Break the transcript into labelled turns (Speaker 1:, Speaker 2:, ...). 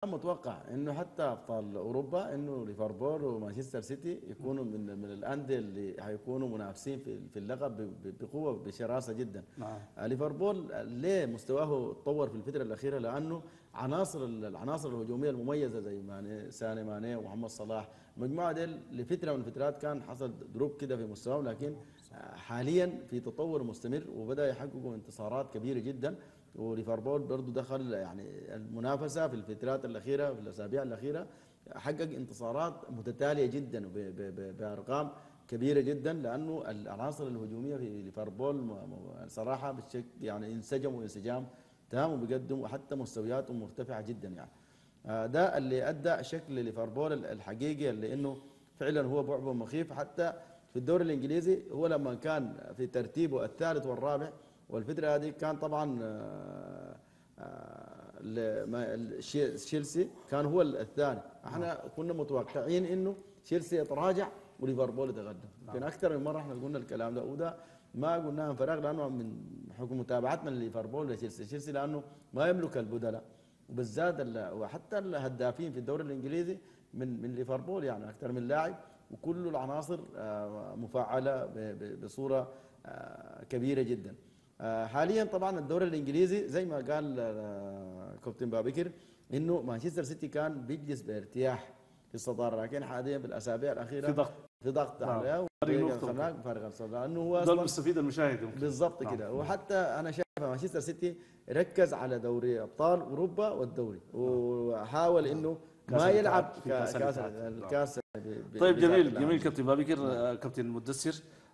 Speaker 1: متوقع انه حتى ابطال اوروبا انه ليفربول ومانشستر سيتي يكونوا من من الانديه اللي حيكونوا منافسين في في اللقب ب- ب- بقوه بشراسه جدا
Speaker 2: نعم
Speaker 1: آه، ليفربول ليه مستواه تطور في الفتره الاخيره لانه عناصر العناصر الهجوميه المميزه زي ماني ساني ماني ومحمد صلاح المجموعه دي لفتره من الفترات كان حصل دروب كده في مستواهم لكن آه، حاليا في تطور مستمر وبدا يحققوا انتصارات كبيره جدا وليفربول برضه دخل يعني المنافسه في الفترات الاخيره في الاسابيع الاخيره حقق انتصارات متتاليه جدا ب- ب- ب- بارقام كبيره جدا لانه العناصر الهجوميه في ليفربول م- م- صراحه بالشكل يعني انسجموا انسجام تمام وبيقدموا حتى مستوياتهم مرتفعه جدا يعني آه، ده اللي ادى شكل ليفربول ال- الحقيقي اللي انه فعلا هو بعبع مخيف حتى في الدوري الانجليزي هو لما كان في ترتيبه الثالث والرابع والفتره هذه كان طبعا آه، آه، ل- ما- ال- شي- تشيلسي كان هو الثاني احنا كنا متوقعين انه تشيلسي يتراجع وليفربول يتقدم لكن اكثر من مره احنا قلنا الكلام ده وده ما قلناه من فراغ لانه من حكم متابعتنا لليفربول وتشيلسي تشيلسي لانه ما يملك البدلاء وبالذات ال- وحتى الهدافين في الدوري الانجليزي من من ليفربول يعني اكثر من لاعب وكل العناصر آه، مفعله ب- ب- بصوره آه، كبيره جدا آه، حاليا طبعا الدوري الانجليزي زي ما قال آه، كابتن بابكر انه مانشستر سيتي كان بيجلس بارتياح في الصداره لكن حاليا في الاسابيع الاخيره
Speaker 2: في ضغط
Speaker 1: في ضغط
Speaker 2: نعم.
Speaker 1: عليه
Speaker 2: فرق
Speaker 1: وبيقى
Speaker 2: نقطة.
Speaker 1: خلاك فارق الصداره لانه هو
Speaker 2: ده
Speaker 1: اصلا
Speaker 2: المستفيد المشاهد يمكن
Speaker 1: بالضبط
Speaker 2: نعم.
Speaker 1: كده وحتى انا شايف مانشستر سيتي ركز على دوري ابطال اوروبا والدوري وحاول انه
Speaker 2: كأس
Speaker 1: ما
Speaker 2: الاتحاد
Speaker 1: يلعب
Speaker 2: في
Speaker 1: كا-
Speaker 2: كأس
Speaker 1: كاس
Speaker 2: الاتحاد.
Speaker 1: الكاس ب- ب-
Speaker 2: طيب
Speaker 1: بتاع
Speaker 2: جميل
Speaker 1: العالم.
Speaker 2: جميل كابتن بابكر آه، كابتن مدثر